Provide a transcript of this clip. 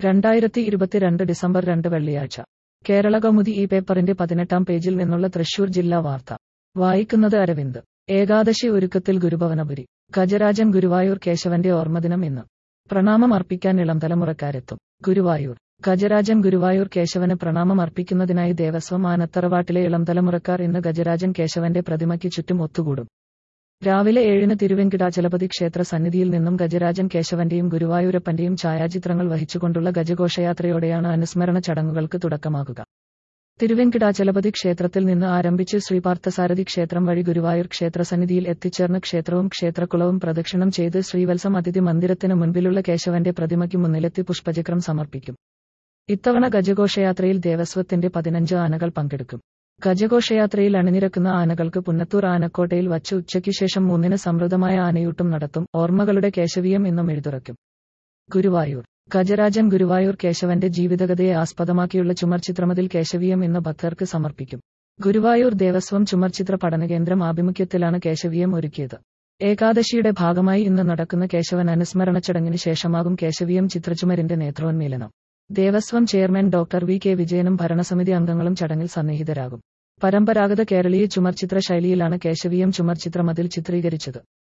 രണ്ടായിരത്തി ഇരുപത്തിരണ്ട് ഡിസംബർ രണ്ട് വെള്ളിയാഴ്ച കേരള കൗമുദി ഈ പേപ്പറിന്റെ പതിനെട്ടാം പേജിൽ നിന്നുള്ള തൃശൂർ ജില്ലാ വാർത്ത വായിക്കുന്നത് അരവിന്ദ് ഏകാദശി ഒരുക്കത്തിൽ ഗുരുഭവനപുരി ഗജരാജൻ ഗുരുവായൂർ കേശവന്റെ ഓർമ്മദിനം ഇന്ന് പ്രണാമം അർപ്പിക്കാൻ ഇളം തലമുറക്കാരെത്തും ഗുരുവായൂർ ഗജരാജൻ ഗുരുവായൂർ കേശവന് പ്രണാമം അർപ്പിക്കുന്നതിനായി ദേവസ്വം ആനത്തറവാട്ടിലെ ഇളം തലമുറക്കാർ ഇന്ന് ഗജരാജൻ കേശവന്റെ പ്രതിമയ്ക്ക് ചുറ്റും ഒത്തുകൂടും രാവിലെ ഏഴിന് തിരുവെങ്കിടാചലപതി ക്ഷേത്ര സന്നിധിയിൽ നിന്നും ഗജരാജൻ കേശവന്റെയും ഗുരുവായൂരപ്പന്റെയും ഛായാചിത്രങ്ങൾ വഹിച്ചുകൊണ്ടുള്ള ഗജഘോഷയാത്രയോടെയാണ് അനുസ്മരണ ചടങ്ങുകൾക്ക് തുടക്കമാകുക തിരുവെങ്കിടാചലപതി ക്ഷേത്രത്തിൽ നിന്ന് ആരംഭിച്ച് ശ്രീപാർത്ഥസാരഥി ക്ഷേത്രം വഴി ഗുരുവായൂർ ക്ഷേത്രസന്നിധിയിൽ എത്തിച്ചേർന്ന് ക്ഷേത്രവും ക്ഷേത്രക്കുളവും പ്രദക്ഷിണം ചെയ്ത് ശ്രീവത്സം അതിഥി മന്ദിരത്തിന് മുൻപിലുള്ള കേശവന്റെ പ്രതിമയ്ക്ക് മുന്നിലെത്തി പുഷ്പചക്രം സമർപ്പിക്കും ഇത്തവണ ഗജഘോഷയാത്രയിൽ ദേവസ്വത്തിന്റെ പതിനഞ്ച് ആനകൾ പങ്കെടുക്കും ഗജഘോഷയാത്രയിൽ അണിനിരക്കുന്ന ആനകൾക്ക് പുന്നത്തൂർ ആനക്കോട്ടയിൽ വച്ച് ഉച്ചയ്ക്ക് ശേഷം മൂന്നിന് സമൃദ്ധമായ ആനയൂട്ടും നടത്തും ഓർമ്മകളുടെ കേശവീയം ഇന്നും എഴുതുറയ്ക്കും ഗുരുവായൂർ ഗജരാജൻ ഗുരുവായൂർ കേശവന്റെ ജീവിതകഥയെ ആസ്പദമാക്കിയുള്ള ചുമർചിത്രമതിൽ കേശവീയം ഇന്ന് ഭക്തർക്ക് സമർപ്പിക്കും ഗുരുവായൂർ ദേവസ്വം ചുമർചിത്ര പഠനകേന്ദ്രം ആഭിമുഖ്യത്തിലാണ് കേശവീയം ഒരുക്കിയത് ഏകാദശിയുടെ ഭാഗമായി ഇന്ന് നടക്കുന്ന കേശവൻ അനുസ്മരണ ചടങ്ങിന് ശേഷമാകും കേശവീയം ചിത്രചുമരിന്റെ നേത്രോന്മീലനം Devaswom chairman doctor V K വിജയനും ഭരണസമിതി അംഗങ്ങളും ചടങ്ങിൽ സന്നിഹിതരാകും പരമ്പരാഗത കേരളീയ ചുമർചിത്ര ശൈലിയിലാണ് കേശവീയം ചുമർചിത്രമതിൽ ചിത്രീകരിച്ചത്